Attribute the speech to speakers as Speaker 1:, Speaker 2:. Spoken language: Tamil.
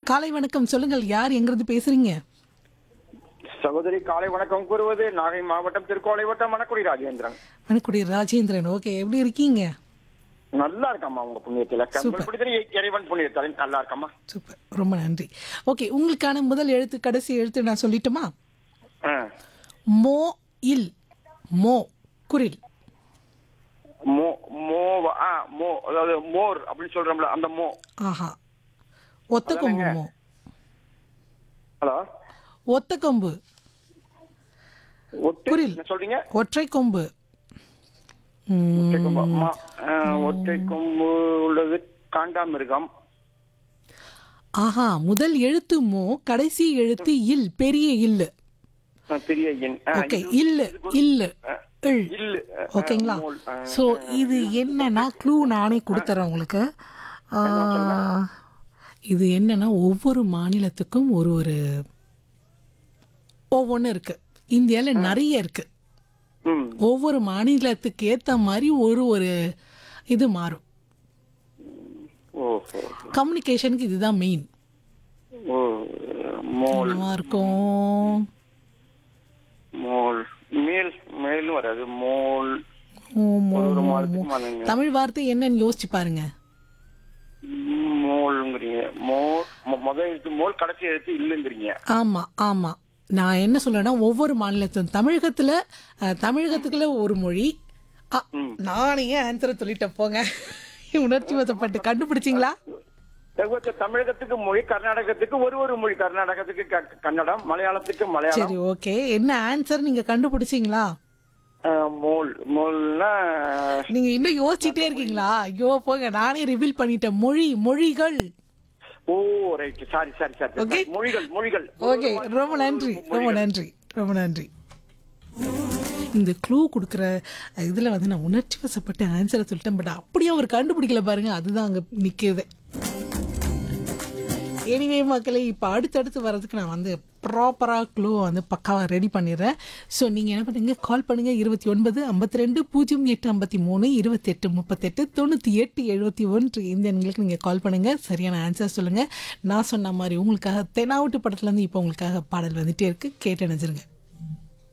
Speaker 1: காலை வணக்கம் சொல்லுங்கள் யார் எங்கிருந்து பேசுறீங்க
Speaker 2: சகோதரி காலை வணக்கம் கூறுவது நாகை மாவட்டம் திருக்கோளை வட்டம் மணக்குடி ராஜேந்திரன்
Speaker 1: மணக்குடி ராஜேந்திரன் ஓகே எப்படி இருக்கீங்க
Speaker 2: நல்லா இருக்கம்மா உங்க புண்ணியத்துல கம்பல் பிடித்தனி இறைவன் புண்ணியத்தாலே நல்லா இருக்கம்மா
Speaker 1: சூப்பர் ரொம்ப நன்றி ஓகே உங்களுக்கான முதல் எழுத்து கடைசி எழுத்து நான் சொல்லட்டுமா
Speaker 2: ஆ.
Speaker 1: மோ இல் மோ குரில்
Speaker 2: மோ மோ ஆ மோ அதாவது மோர் அப்படின்னு சொல்றோம்ல அந்த மோ
Speaker 1: ஆஹா ஒத்த கொம்பு மோ
Speaker 2: ஹலோ
Speaker 1: ஒத்த கொம்பு
Speaker 2: ஒட்டு
Speaker 1: புரியல.
Speaker 2: என்ன சொல்றீங்க
Speaker 1: ஒற்றை கொம்பு ம்,
Speaker 2: ஒற்றை கொம்பு அம்மா, ஆ, ஒற்றை கொம்பு உள்ளது காண்டாமிருகம்
Speaker 1: ஆஹா முதல் எழுத்து மோ கடைசி எழுத்து இல் பெரிய இல்லு
Speaker 2: ஆ, பெரிய எண் ஆ,
Speaker 1: ஓகே
Speaker 2: இது-
Speaker 1: இல்லு இல்லு இல்
Speaker 2: இல்லு ஆ,
Speaker 1: ஓகேங்களா
Speaker 2: மோல், ஆ.
Speaker 1: ஸோ இது என்னன்னா க்ளூ நானே கொடுத்துறேன் உங்களுக்கு ஆ, இது என்னன்னா ஒவ்வொரு மாநிலத்துக்கும் ஒரு ஒரு ஒவ்வொன்று இருக்கு இந்தியாவில் நிறைய இருக்கு
Speaker 2: ம்
Speaker 1: ஒவ்வொரு மாநிலத்துக்கு ஏற்ற மாதிரி ஒரு ஒரு இது மாறும்
Speaker 2: ஓஹோ
Speaker 1: கம்யூனிகேஷனுக்கு இதுதான் மெயின்
Speaker 2: ஓ மோல்
Speaker 1: என்னவா இருக்கும்
Speaker 2: மோல் மேல் மேலும் வராது மோல்
Speaker 1: ஓ, மோ-
Speaker 2: ஒரு
Speaker 1: மோ-
Speaker 2: மாதத்துக்கு
Speaker 1: மோ-
Speaker 2: மாறுங்க.
Speaker 1: தமிழ் வார்த்தை என்னன்னு யோசிச்சு பாருங்க
Speaker 2: மோல்ங்கிறீங்க மோல் மொ- முதல் எழுத்து மோல் கடைசி எழுத்து இல்லைங்கிறீங்க
Speaker 1: ஆமா ஆமா நான் என்ன சொல்றேன்னா ஒவ்வொரு மாநிலத்திலும் தமிழகத்துல அஹ், தமிழகத்துக்குள்ள ஒரு மொழி அ, நானே ஆன்சரை சொல்லிட்டேன் போங்க உணர்ச்சி வசப்பட்டு கண்டுபிடிச்சிங்களா
Speaker 2: தமிழக- தமிழகத்துக்கு மொழி கர்நாடகத்துக்கு ஒரு ஒரு மொழி கர்நாடகத்துக்கு க- கன்னடம் மலையாளத்துக்கு மலையாளம்
Speaker 1: சரி ஓகே என்ன ஆன்சர் நீங்க கண்டுபிடிச்சிங்களா
Speaker 2: அஹ், மோல் மோல்னா
Speaker 1: நீங்க இன்னும் யோசிச்சுட்டே இருக்கீங்களா ஐயோ போங்க நானே ரிவீல் பண்ணிட்டேன் மொழி மொழிகள்
Speaker 2: oh right sorry sorry sorry
Speaker 1: Okay.
Speaker 2: மொழிகள் மொழிகள்
Speaker 1: ஓகே ரொம்ப நன்றி ரொம்ப நன்றி ரொம்ப நன்றி இந்த க்ளூ கொடுக்குற இதில் வந்து நான் உணர்ச்சி வசப்பட்டு ஆன்சரை சொல்லிட்டேன் பட் அப்படியே அவர் கண்டுபிடிக்கல பாருங்க அதுதான் அங்கே நிற்கிது எனிவே மக்களே இப்போ அடுத்தடுத்து வர்றதுக்கு நான் வந்து ப்ராப்பராக க்ளூ வந்து பக்காவாக ரெடி பண்ணிடுறேன் ஸோ நீங்கள் என்ன பண்ணுங்க கால் பண்ணுங்கள் இருபத்தி ஒன்பது ஐம்பத்தி ரெண்டு பூஜ்ஜியம் எட்டு ஐம்பத்தி மூணு இருபத்தெட்டு முப்பத்தெட்டு தொண்ணூற்றி எட்டு எழுபத்தி ஒன்று இந்த எண்களுக்கு நீங்கள் கால் பண்ணுங்கள் சரியான ஆன்சர் சொல்லுங்கள் நான் சொன்ன மாதிரி உங்களுக்காக தெனாவட்டு படத்துலேருந்து இப்போ உங்களுக்காக பாடல் வந்துட்டே இருக்குது கேட்டு நினைச்சிருங்க